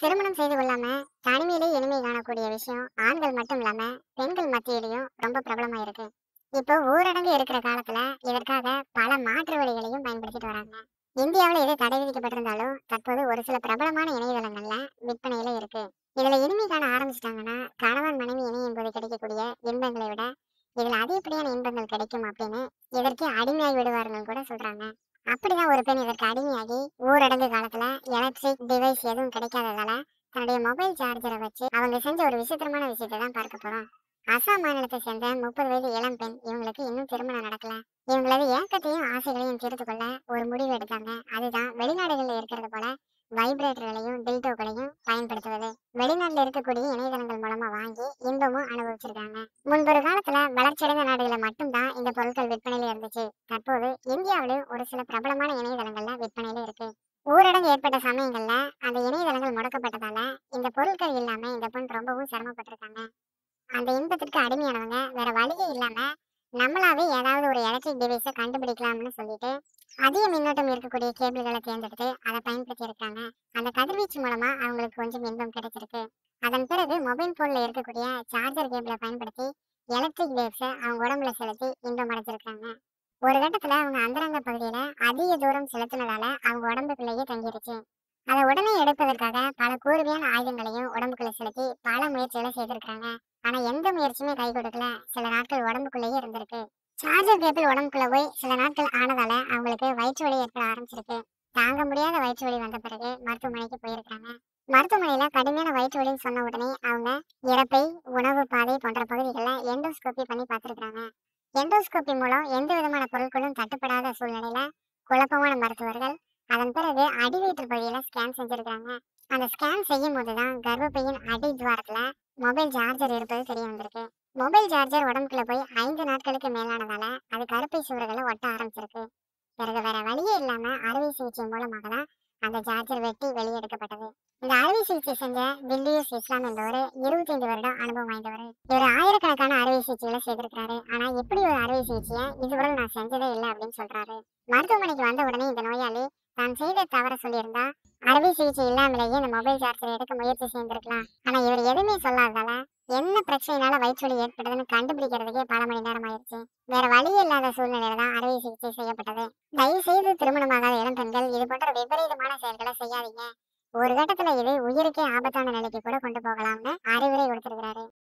திருமணம் செய்து கொள்ளாம தனிமையிலே இனிமை காணக்கூடிய விஷயம் ஆண்கள் மட்டும் இல்லாம பெண்கள் மத்தியிலையும் ரொம்ப பிரபலமா இருக்கு இப்போ ஊரடங்கு இருக்கிற காலத்துல இதற்காக பல மாற்று வழிகளையும் பயன்படுத்திட்டு வராங்க இந்தியாவுல இது தடை விதிக்கப்பட்டிருந்தாலும் தற்போது ஒரு சில பிரபலமான இணையதளங்கள்ல விற்பனையில இருக்கு இதுல இனிமை காண ஆரம்பிச்சிட்டாங்கன்னா கணவன் மனைவி இணையும் போது கிடைக்கக்கூடிய இன்பங்களை விட இதுல அதிகப்படியான இன்பங்கள் கிடைக்கும் அப்படின்னு இதற்கு அடிமையாகி விடுவார்கள் கூட சொல்றாங்க அப்படிதான் ஒரு பெண் இதற்கு அடிமையாகி ஊரடங்கு காலத்துல எலக்ட்ரிக் டிவைஸ் எதுவும் கிடைக்காததால தன்னுடைய மொபைல் சார்ஜரை வச்சு அவங்க செஞ்ச ஒரு விசித்திரமான விஷயத்தை தான் பார்க்க போறோம் அசாம் மாநிலத்தை சேர்ந்த முப்பது வயது இளம் பெண் இவங்களுக்கு இன்னும் திருமணம் நடக்கல இவங்களது ஏக்கத்தையும் ஆசைகளையும் தீர்த்து கொள்ள ஒரு முடிவு எடுத்தாங்க அதுதான் வெளிநாடுகள்ல இருக்கிறது போல வைப்ரேட்டர்களையும் டில்டோக்களையும் பயன்படுத்துவது வெளிநாட்டுல இருக்கக்கூடிய இணையதளங்கள் மூலமா வாங்கி இன்பமும் அனுபவிச்சிருக்காங்க முன்பொரு காலத்துல வளர்ச்சியடைந்த நாடுகளை மட்டும்தான் இந்த பொருட்கள் விற்பனையில இருந்துச்சு தற்போது இந்தியாவிலும் ஒரு சில பிரபலமான இணையதளங்கள்ல விற்பனையில இருக்கு ஊரடங்கு ஏற்பட்ட சமயங்கள்ல அந்த இணையதளங்கள் முடக்கப்பட்டதால இந்த பொருட்கள் இல்லாம இந்த பெண் ரொம்பவும் சிரமப்பட்டிருக்காங்க அந்த இன்பத்திற்கு அடிமையானவங்க வேற வழியே இல்லாம நம்மளாவே ஏதாவது ஒரு எலக்ட்ரிக் டிவைஸை கண்டுபிடிக்கலாம்னு சொல்லிட்டு அதிக மின்னோட்டம் இருக்கக்கூடிய கேபிள்களை தேர்ந்தெடுத்து அதை பயன்படுத்தி இருக்காங்க அந்த கதிர்வீச்சு மூலமா அவங்களுக்கு கொஞ்சம் இன்பம் கிடைச்சிருக்கு அதன் பிறகு மொபைல் போன்ல இருக்கக்கூடிய சார்ஜர் கேபிளை பயன்படுத்தி எலக்ட்ரிக் வேவ்ஸை அவங்க உடம்புல செலுத்தி இன்பம் அடைஞ்சிருக்காங்க ஒரு கட்டத்துல அவங்க அந்தரங்க பகுதியில அதிக தூரம் செலுத்தினதால அவங்க உடம்புக்குள்ளேயே தங்கிருச்சு அதை உடனே எடுப்பதற்காக பல கூர்மையான ஆயுதங்களையும் உடம்புக்குள்ள செலுத்தி பல முயற்சிகளை செய்திருக்காங்க ஆனா எந்த முயற்சியுமே கை கொடுக்கல சில நாட்கள் உடம்புக்குள்ளேயே இருந்திருக்கு சார்ஜர் கேபிள் உடம்புக்குள்ள போய் சில நாட்கள் ஆனதால அவங்களுக்கு வயிற்று வலி ஏற்பட ஆரம்பிச்சிருக்கு தாங்க முடியாத வயிற்று வலி வந்த பிறகு மருத்துவமனைக்கு போயிருக்காங்க மருத்துவமனையில கடுமையான வயிற்று வலின்னு சொன்ன உடனே அவங்க இறப்பை உணவு பாதை போன்ற பகுதிகளில் எண்டோஸ்கோபி பண்ணி பார்த்திருக்காங்க எண்டோஸ்கோபி மூலம் எந்த விதமான பொருட்களும் தட்டுப்படாத சூழ்நிலையில குழப்பமான மருத்துவர்கள் அதன் பிறகு அடிவயிற்று பகுதியில ஸ்கேன் செஞ்சிருக்காங்க அந்த ஸ்கேன் செய்யும் போதுதான் கர்ப்பப்பையின் அடி துவாரத்துல மொபைல் சார்ஜர் இருப்பது தெரிய வந்திருக்கு மொபைல் சார்ஜர் உடம்புக்குள்ள போய் ஐந்து நாட்களுக்கு மேலானதால அது கருப்பை சுவர்களை ஒட்ட ஆரம்பிச்சிருக்கு பிறகு வேற வழியே இல்லாம அறுவை சிகிச்சை மூலமாக தான் அந்த சார்ஜர் வெட்டி வெளியெடுக்கப்பட்டது இந்த அறுவை சிகிச்சை செஞ்ச தில்லியூஸ் இஸ்லாம் என்பவர் இருபத்தைந்து வருடம் அனுபவம் வாய்ந்தவர் இவர் ஆயிரக்கணக்கான அறுவை சிகிச்சைகளை செய்திருக்கிறாரு ஆனா இப்படி ஒரு அறுவை சிகிச்சையை இதுவரை நான் செஞ்சதே இல்லை அப்படின்னு சொல்றாரு மருத்துவமனைக்கு வந்த உடனே இந்த நோயாளி தான் செய்த தவற சொல்லியிருந்தா அறுவை சிகிச்சை இல்லாமலேயே இந்த மொபைல் சார்ஜர் எடுக்க முயற்சி செய்திருக்கலாம் ஆனா இவர் எதுவுமே சொல்லாததால என்ன பிரச்சனைனால வயிற்று வலி ஏற்படுதுன்னு கண்டுபிடிக்கிறதுக்கே பல மணி நேரம் ஆயிடுச்சு வேற வழி இல்லாத சூழ்நிலையில தான் அறுவை சிகிச்சை செய்யப்பட்டது தயவு செய்து திருமணமாகாத இளம் பெண்கள் இது போன்ற விபரீதமான செயல்களை செய்யாதீங்க ஒரு கட்டத்துல இது உயிருக்கே ஆபத்தான நிலைக்கு கூட கொண்டு போகலாம்னு அறிவுரை கொடுத்திருக்கிறாரு